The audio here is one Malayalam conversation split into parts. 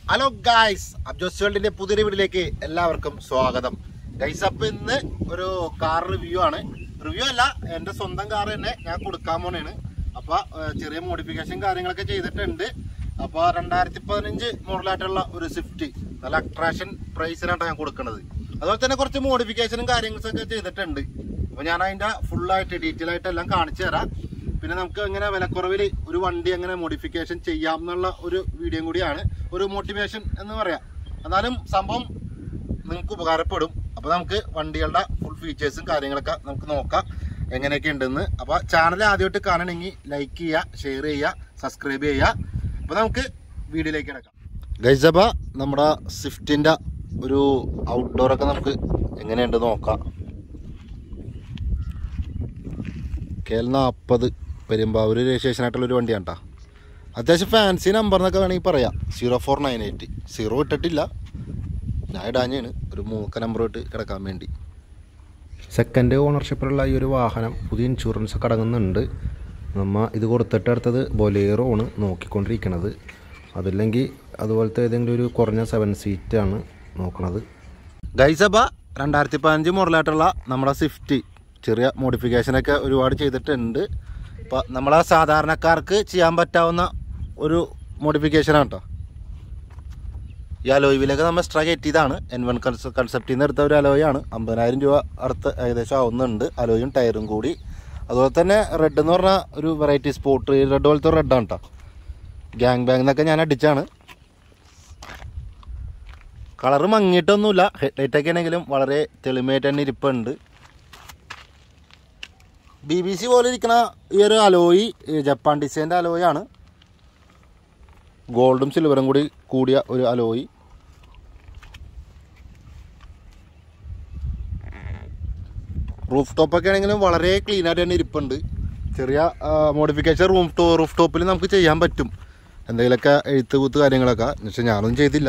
ഹലോ ഗായ്സ് അബ്ജോസ് വേൾഡിന്റെ പുതിയൊരു വീഡിയോയിലേക്ക് എല്ലാവർക്കും സ്വാഗതം ഗൈസ് അപ്പൊ ഇന്ന് ഒരു കാർ റിവ്യൂ ആണ് റിവ്യൂ അല്ല എന്റെ സ്വന്തം കാർ തന്നെ ഞാൻ കൊടുക്കാൻ പോണേണ് അപ്പൊ ഏഹ്, ചെറിയ മോഡിഫിക്കേഷൻ കാര്യങ്ങളൊക്കെ ചെയ്തിട്ടുണ്ട് അപ്പൊ രണ്ടായിരത്തി പതിനഞ്ച് മോഡലായിട്ടുള്ള ഒരു സ്വിഫ്റ്റ് നല്ല അട്രാക്ഷൻ പ്രൈസിനാണ് ഞാൻ കൊടുക്കുന്നത് അതുപോലെ തന്നെ കുറച്ച് മോഡിഫിക്കേഷനും കാര്യങ്ങളും ഒക്കെ ചെയ്തിട്ടുണ്ട് അപ്പൊ ഞാൻ അതിന്റെ ഫുൾ ആയിട്ട് ഡീറ്റെയിൽ ആയിട്ട് എല്ലാം കാണിച്ചു തരാം പിന്നെ നമുക്ക് എങ്ങനെ വിലക്കുറവിൽ ഒരു വണ്ടി എങ്ങനെ മോഡിഫിക്കേഷൻ ചെയ്യാം എന്നുള്ള ഒരു വീഡിയോ കൂടിയാണ് ഒരു മോട്ടിവേഷൻ എന്ന് പറയാം എന്നാലും സംഭവം നിങ്ങൾക്ക് ഉപകാരപ്പെടും അപ്പോൾ നമുക്ക് വണ്ടികളുടെ ഫുൾ ഫീച്ചേഴ്സും കാര്യങ്ങളൊക്കെ നമുക്ക് നോക്കാം എങ്ങനെയൊക്കെ ഉണ്ടെന്ന് അപ്പോൾ ചാനൽ ആദ്യമായിട്ട് കാണണമെങ്കിൽ ലൈക്ക് ചെയ്യുക ഷെയർ ചെയ്യുക സബ്സ്ക്രൈബ് ചെയ്യുക അപ്പോൾ നമുക്ക് വീഡിയോയിലേക്ക് കിടക്കാം ഗൈസബ നമ്മുടെ സ്വിഫ്റ്റിൻ്റെ ഒരു ഔട്ട്ഡോറൊക്കെ നമുക്ക് എങ്ങനെയുണ്ട് നോക്കാം കെ എൽ നാൽപ്പത് പെരുമ്പാവൂർ രജിസ്ട്രേഷൻ ആയിട്ടുള്ള ഒരു വണ്ടിയാണ് കേട്ടോ അത്യാവശ്യം ഫാൻസി നമ്പർ എന്നൊക്കെ വേണമെങ്കിൽ പറയാം zero four nine eight zero ഇട്ടിട്ടില്ല ഞാൻ ഇടാഞ്ഞാണ് ഒരു മൂക്ക നമ്പർ ഇട്ട് കിടക്കാൻ വേണ്ടി സെക്കൻഡ് ഓണർഷിപ്പിലുള്ള ഈ ഒരു വാഹനം പുതിയ ഇൻഷുറൻസ് ഒക്കെ അടങ്ങുന്നുണ്ട് നമ്മ ഇത് കൊടുത്തിട്ട് അടുത്തത് ബൊലേറോ ആണ് നോക്കിക്കൊണ്ടിരിക്കുന്നത് അതില്ലെങ്കിൽ അതുപോലത്തെ ഏതെങ്കിലും ഒരു കുറഞ്ഞ സെവൻ സീറ്റാണ് നോക്കണത് ഗൈസബ രണ്ടായിരത്തി പതിനഞ്ച് മോഡലായിട്ടുള്ള നമ്മുടെ സ്വിഫ്റ്റ് ചെറിയ മോഡിഫിക്കേഷനൊക്കെ ഒരുപാട് ചെയ്തിട്ടുണ്ട് ഇപ്പം നമ്മളെ സാധാരണക്കാർക്ക് ചെയ്യാൻ പറ്റാവുന്ന ഒരു മോഡിഫിക്കേഷനാണ് കേട്ടോ ഈ അലോയിലൊക്കെ നമ്മൾ എക്സ്ട്രാ കയറ്റിയതാണ് എൻ വൺ കൺസെ കൺസെപ്റ്റിൽ നിന്ന് എടുത്ത ഒരു അലോയാണ് അമ്പതിനായിരം രൂപ അടുത്ത് ഏകദേശം ആവുന്നുണ്ട് അലോയും ടയറും കൂടി അതുപോലെ തന്നെ റെഡ് എന്ന് പറഞ്ഞാൽ ഒരു വെറൈറ്റി സ്പോട്ട് റെഡ് പോലത്തെ റെഡാണ് കേട്ടോ ഗ്യാങ് ബാങ് എന്നൊക്കെ ഞാൻ അടിച്ചാണ് കളറ് മങ്ങിയിട്ടൊന്നുമില്ല ഹെഡ്ലൈറ്റ് ഒക്കെ ആണെങ്കിലും വളരെ തെളിമയായിട്ട് തന്നെ ഇരിപ്പുണ്ട് ബി ബി സി പോലെ ഇരിക്കുന്ന ഈ ഒരു അലോയി ഈ ജപ്പാൻ ഡിസൈൻ്റെ അലോയാണ് ഗോൾഡും സിൽവറും കൂടി കൂടിയ ഒരു അലോയി റൂഫ് ടോപ്പൊക്കെ ആണെങ്കിലും വളരെ ക്ലീൻ ആയിട്ട് തന്നെ ഇരിപ്പുണ്ട് ചെറിയ മോഡിഫിക്കേഷൻ റൂം ടോ റൂഫ് ടോപ്പിൽ നമുക്ക് ചെയ്യാൻ പറ്റും എന്തെങ്കിലുമൊക്കെ എഴുത്ത് കൂത്ത് കാര്യങ്ങളൊക്കെ പക്ഷെ ഞാനൊന്നും ചെയ്തില്ല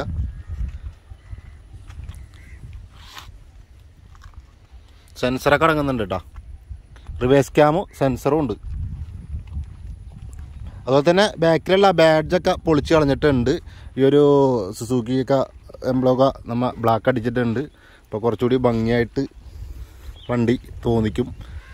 സെൻസറൊക്കെ അടങ്ങുന്നുണ്ട് കേട്ടോ റിവേഴ്സ് ക്യാമും സെൻസറും ഉണ്ട് അതുപോലെ തന്നെ ബാക്കിലുള്ള ബാഡ്ജൊക്കെ പൊളിച്ച് കളഞ്ഞിട്ടുണ്ട് ഈ ഒരു സുസുക്കിയൊക്കെ എംബ്ലോക നമ്മ ബ്ലാക്ക് അടിച്ചിട്ടുണ്ട് അപ്പോൾ കുറച്ചുകൂടി ഭംഗിയായിട്ട് വണ്ടി തോന്നിക്കും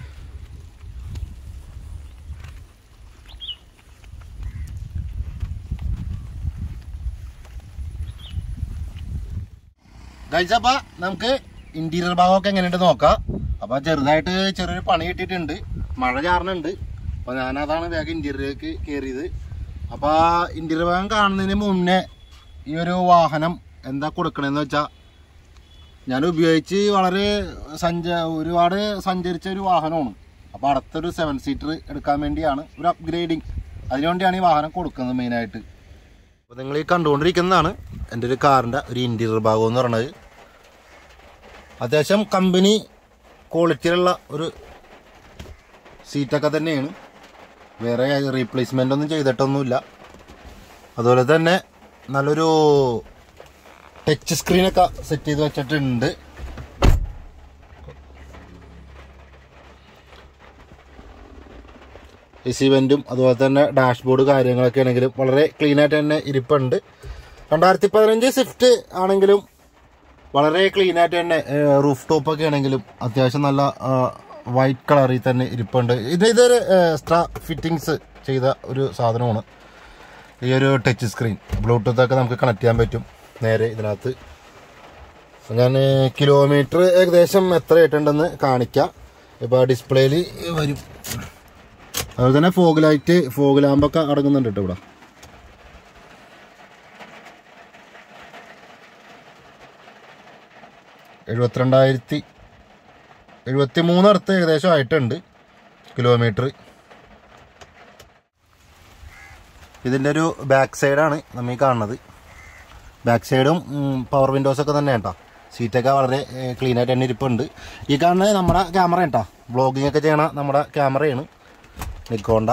ഗൈസപ്പ നമുക്ക് ഇന്റീരിയർ ഭാഗമൊക്കെ എങ്ങനെയുണ്ട് നോക്കാം അപ്പൊ ചെറുതായിട്ട് ചെറിയൊരു പണി കിട്ടിയിട്ടുണ്ട് മഴ ചാറുന്നുണ്ട് അപ്പൊ ഞാൻ അതാണ് വേഗം ഇന്റീരിയറിലേക്ക് കയറിയത് അപ്പൊ ഇന്റീരിയർ ഭാഗം കാണുന്നതിന് മുന്നേ ഈ ഒരു വാഹനം എന്താ കൊടുക്കണെന്ന് വെച്ചാൽ ഞാൻ ഉപയോഗിച്ച് വളരെ സഞ്ച ഒരുപാട് സഞ്ചരിച്ച ഒരു വാഹനമാണ് അപ്പോൾ അടുത്തൊരു സെവൻ സീറ്റർ എടുക്കാൻ വേണ്ടിയാണ് ഒരു അപ്ഗ്രേഡിങ് അതിനുവേണ്ടിയാണ് ഈ വാഹനം കൊടുക്കുന്നത് മെയിനായിട്ട് അപ്പോൾ നിങ്ങൾ ഈ കണ്ടുകൊണ്ടിരിക്കുന്നതാണ് എൻ്റെ ഒരു കാറിൻ്റെ ഒരു ഇൻറ്റീരിയർ ഭാഗം എന്ന് പറയുന്നത് അത്യാവശ്യം കമ്പനി ക്വാളിറ്റിയിലുള്ള ഒരു സീറ്റൊക്കെ തന്നെയാണ് വേറെ റീപ്ലേസ്മെൻ്റ് ഒന്നും ചെയ്തിട്ടൊന്നുമില്ല അതുപോലെ തന്നെ നല്ലൊരു ടച്ച് സ്ക്രീനൊക്കെ സെറ്റ് ചെയ്ത് വെച്ചിട്ടുണ്ട് എസ് ഇവൻറ്റും അതുപോലെ തന്നെ ഡാഷ്ബോർഡ് കാര്യങ്ങളൊക്കെ ആണെങ്കിലും വളരെ ക്ലീൻ ആയിട്ട് തന്നെ ഇരിപ്പുണ്ട് രണ്ടായിരത്തി പതിനഞ്ച് സ്വിഫ്റ്റ് ആണെങ്കിലും വളരെ ക്ലീൻ ആയിട്ട് തന്നെ റൂഫ് ടോപ്പ് ഒക്കെ ആണെങ്കിലും അത്യാവശ്യം നല്ല വൈറ്റ് കളറിൽ തന്നെ ഇരിപ്പുണ്ട് ഇത് ഇതൊരു എക്സ്ട്രാ ഫിറ്റിങ്സ് ചെയ്ത ഒരു സാധനമാണ് ഈ ഒരു ടച്ച് സ്ക്രീൻ ബ്ലൂടൂത്ത് ഒക്കെ നമുക്ക് കണക്ട് ചെയ്യാൻ പറ്റും നേരെ ഇതിനകത്ത് ഞാൻ കിലോമീറ്റർ ഏകദേശം എത്ര ആയിട്ടുണ്ടെന്ന് കാണിക്കാം ഇപ്പോൾ ഡിസ്പ്ലേയിൽ വരും അതുപോലെ തന്നെ ഫോഗ് ലൈറ്റ് ഫോഗ് ലാമ്പൊക്കെ അടങ്ങുന്നുണ്ട് കേട്ടോ ഇവിടെ എഴുപത്തിരണ്ടായിരത്തി എഴുപത്തി മൂന്ന് അടുത്ത് ഏകദേശം ആയിട്ടുണ്ട് കിലോമീറ്റർ ഇതിൻ്റെ ഒരു ബാക്ക് സൈഡാണ് നമ്മൾ ഈ കാണുന്നത് ബാക്ക് സൈഡും പവർ വിൻഡോസ് ഒക്കെ തന്നെ കേട്ടോ സീറ്റൊക്കെ വളരെ ക്ലീൻ ആയിട്ട് തന്നെ ഇരിപ്പുണ്ട് ഈ കാണുന്നത് നമ്മുടെ ക്യാമറ കേട്ടോ വ്ളോഗിംഗ് ഒക്കെ ചെയ്യണ നമ്മുടെ ക്യാമറയാണ് നിക്കോണ്ട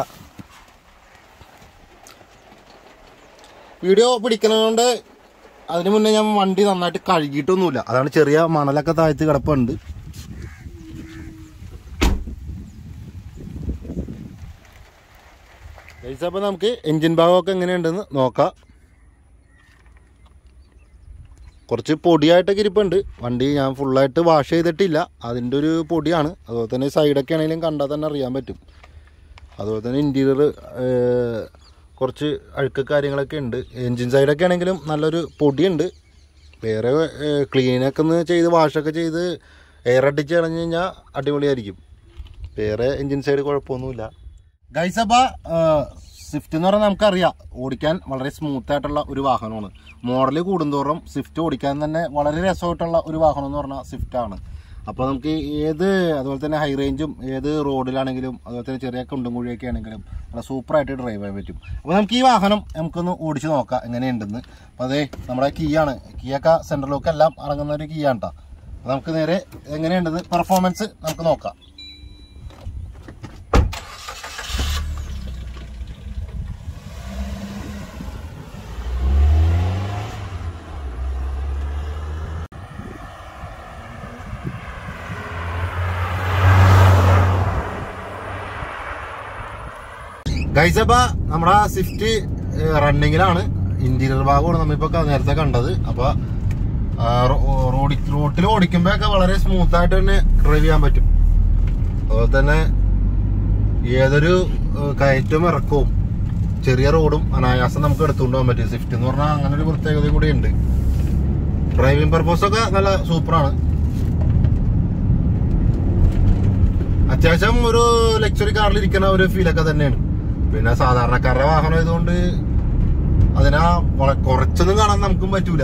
വീഡിയോ പിടിക്കുന്നതുകൊണ്ട് അതിന് മുന്നേ ഞാൻ വണ്ടി നന്നായിട്ട് കഴുകിയിട്ടൊന്നുമില്ല അതാണ് ചെറിയ മണലൊക്കെ താഴ്ത്തി കിടപ്പുണ്ട് അപ്പോൾ നമുക്ക് എൻജിൻ ഭാഗമൊക്കെ എങ്ങനെയുണ്ടെന്ന് നോക്കാം കുറച്ച് പൊടിയായിട്ടൊക്കെ ഇരിപ്പുണ്ട് വണ്ടി ഞാൻ ഫുള്ളായിട്ട് വാഷ് ചെയ്തിട്ടില്ല അതിൻ്റെ ഒരു പൊടിയാണ് അതുപോലെ തന്നെ സൈഡൊക്കെ ആണെങ്കിലും കണ്ടാൽ തന്നെ അറിയാൻ പറ്റും അതുപോലെ തന്നെ ഇൻറ്റീരിയർ കുറച്ച് അഴുക്ക് കാര്യങ്ങളൊക്കെ ഉണ്ട് എൻജിൻ സൈഡൊക്കെ ആണെങ്കിലും നല്ലൊരു പൊടിയുണ്ട് വേറെ ക്ലീനൊക്കെ ഒന്ന് ചെയ്ത് വാഷൊക്കെ ചെയ്ത് എയർ അടിച്ച് കളഞ്ഞ് കഴിഞ്ഞാൽ അടിപൊളിയായിരിക്കും വേറെ എൻജിൻ സൈഡ് കുഴപ്പമൊന്നുമില്ല ഗൈസബ സ്വിഫ്റ്റ് എന്ന് പറഞ്ഞാൽ നമുക്കറിയാം ഓടിക്കാൻ വളരെ സ്മൂത്ത് ആയിട്ടുള്ള ഒരു വാഹനമാണ് മോഡൽ കൂടുന്തോറും സ്വിഫ്റ്റ് ഓടിക്കാൻ തന്നെ വളരെ രസമായിട്ടുള്ള ഒരു വാഹനം എന്ന് പറഞ്ഞാൽ സ്വിഫ്റ്റ് ആണ് അപ്പോൾ നമുക്ക് ഏത് അതുപോലെ തന്നെ ഹൈ റേഞ്ചും ഏത് റോഡിലാണെങ്കിലും അതുപോലെ തന്നെ ചെറിയ കുണ്ടും കുഴിയൊക്കെ ആണെങ്കിലും നല്ല സൂപ്പറായിട്ട് ഡ്രൈവ് ചെയ്യാൻ പറ്റും അപ്പോൾ നമുക്ക് ഈ വാഹനം നമുക്കൊന്ന് ഓടിച്ച് നോക്കാം എങ്ങനെയുണ്ടെന്ന് അപ്പോൾ അതേ നമ്മുടെ കീയാണ് കീയൊക്കെ സെൻട്രൽ ലോക്ക് എല്ലാം അടങ്ങുന്ന ഒരു കീയാണ് കേട്ടോ അപ്പോൾ നമുക്ക് നേരെ എങ്ങനെയുണ്ടെന്ന് പെർഫോമൻസ് നമുക്ക് നോക്കാം ഗൈസപ്പ നമ്മുടെ സ്വിഫ്റ്റ് റണ്ണിങ്ങിലാണ് ഇന്റീരിയർ ഭാഗമാണ് നമ്മളിപ്പോ ക- നേരത്തെ കണ്ടത് അപ്പൊ റോഡി റോട്ടിൽ ഓടിക്കുമ്പോഴൊക്കെ വളരെ സ്മൂത്ത് ആയിട്ട് തന്നെ ഡ്രൈവ് ചെയ്യാൻ പറ്റും അതുപോലെ തന്നെ ഏതൊരു ഏഹ്, കയറ്റവും ഇറക്കവും ചെറിയ റോഡും അനായാസം നമുക്ക് എടുത്തുകൊണ്ട് പോകാൻ പറ്റും സ്വിഫ്റ്റ് എന്ന് പറഞ്ഞാൽ അങ്ങനെ ഒരു പ്രത്യേകതയും കൂടി ഉണ്ട് ഡ്രൈവിംഗ് പർപ്പസ് ഒക്കെ നല്ല സൂപ്പറാണ് അത്യാവശ്യം ഒരു ലക്ഷറി കാറിൽ ഇരിക്കുന്ന ഒരു ഫീലൊക്കെ തന്നെയാണ് പിന്നെ സാധാരണക്കാരുടെ വാഹനം ആയതുകൊണ്ട് അതിനാ വള- കുറച്ചൊന്നും കാണാൻ നമുക്കും പറ്റൂല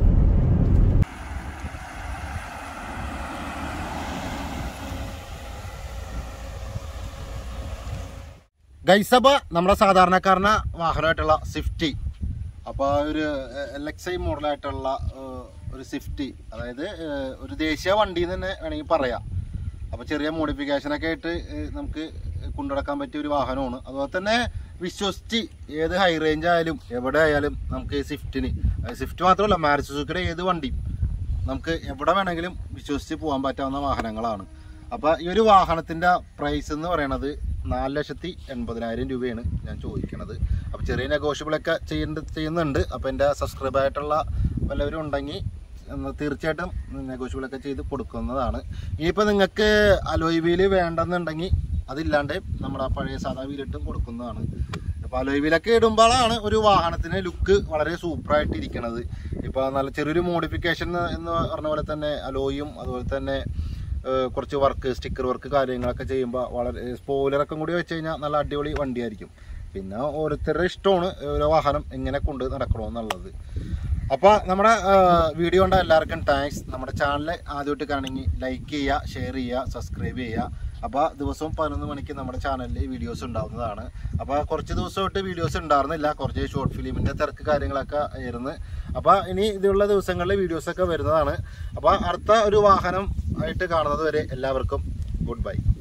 ഗൈസബ നമ്മുടെ സാധാരണക്കാരന വാഹനമായിട്ടുള്ള സ്വിഫ്റ്റി അപ്പോൾ ഒരു എൽ എക്സ് ഐ മോഡലായിട്ടുള്ള ഏഹ്, ഒരു സ്വിഫ്റ്റി അതായത് ഏഹ്, ഒരു ദേശീയ വണ്ടി എന്ന് തന്നെ വേണമെങ്കിൽ പറയാം അപ്പോൾ ചെറിയ മോഡിഫിക്കേഷനൊക്കെ ആയിട്ട് ഏഹ്, നമുക്ക് കൊണ്ടുനടക്കാൻ പറ്റിയ ഒരു വാഹനമാണ് അതുപോലെ തന്നെ വിശ്വസിച്ച് ഏത് ഹൈ റേഞ്ച് ആയാലും എവിടെ ആയാലും നമുക്ക് ഈ സ്വിഫ്റ്റിന് അത് സ്വിഫ്റ്റ് മാത്രമല്ല മാരുതി സുസുക്കിയുടെ ഏത് വണ്ടിയും നമുക്ക് എവിടെ വേണമെങ്കിലും വിശ്വസിച്ച് പോകാൻ പറ്റാവുന്ന വാഹനങ്ങളാണ് അപ്പോൾ ഈ ഒരു വാഹനത്തിൻ്റെ പ്രൈസ് എന്ന് പറയണത് നാല് ലക്ഷത്തി എൺപതിനായിരം രൂപയാണ് ഞാൻ ചോദിക്കണത് അപ്പോൾ ചെറിയ നെഗോഷ്യബിളൊക്കെ ചെയ്യേണ്ട ചെയ്യുന്നുണ്ട് അപ്പോൾ എൻ്റെ സബ്സ്ക്രൈബ് ആയിട്ടുള്ള വല്ലവരും ഉണ്ടെങ്കിൽ ഒന്ന് തീർച്ചയായിട്ടും നെഗോഷ്യബിളൊക്കെ ചെയ്ത് കൊടുക്കുന്നതാണ് ഇനിയിപ്പോൾ നിങ്ങൾക്ക് അലോയ് വീല് വേണ്ടെന്നുണ്ടെങ്കിൽ അതില്ലാണ്ട് നമ്മുടെ ആ പഴയ സാധാ വീലിട്ടും കൊടുക്കുന്നതാണ് അപ്പോൾ അലോയ് വീലൊക്കെ ഇടുമ്പോഴാണ് ഒരു വാഹനത്തിന് ലുക്ക് വളരെ സൂപ്പറായിട്ട് ഇരിക്കണത് ഇപ്പോൾ നല്ല ചെറിയൊരു മോഡിഫിക്കേഷൻ എന്ന് പറഞ്ഞ പോലെ തന്നെ അലോയും അതുപോലെ തന്നെ ഏഹ്, കുറച്ച് വർക്ക് സ്റ്റിക്കർ വർക്ക് കാര്യങ്ങളൊക്കെ ചെയ്യുമ്പോൾ വളരെ സ്പോയിലറൊക്കെ കൂടി വെച്ച് കഴിഞ്ഞാൽ നല്ല അടിപൊളി വണ്ടിയായിരിക്കും പിന്നെ ഓരോരുത്തരുടെ ഇഷ്ടമാണ് ഓരോ വാഹനം എങ്ങനെ കൊണ്ട് നടക്കണമെന്നുള്ളത് അപ്പോൾ നമ്മുടെ വീഡിയോ കണ്ട എല്ലാവർക്കും താങ്ക്സ് നമ്മുടെ ചാനൽ ആദ്യമായിട്ട് കാണണമെങ്കിൽ ലൈക്ക് ചെയ്യുക ഷെയർ ചെയ്യുക സബ്സ്ക്രൈബ് ചെയ്യുക അപ്പോൾ ദിവസവും പതിനൊന്ന് മണിക്ക് നമ്മുടെ ചാനലിൽ വീഡിയോസ് ഉണ്ടാവുന്നതാണ് അപ്പോൾ കുറച്ച് ദിവസമായിട്ട് വീഡിയോസ് ഉണ്ടായിരുന്നില്ല കുറച്ച് ഷോർട്ട് ഫിലിമിൻ്റെ തിരക്ക് കാര്യങ്ങളൊക്കെ ആയിരുന്നു അപ്പോൾ ഇനി ഇതുള്ള ദിവസങ്ങളിൽ വീഡിയോസൊക്കെ വരുന്നതാണ് അപ്പോൾ അടുത്ത ഒരു വാഹനം ആയിട്ട് കാണുന്നത് വരെ എല്ലാവർക്കും ഗുഡ് ബൈ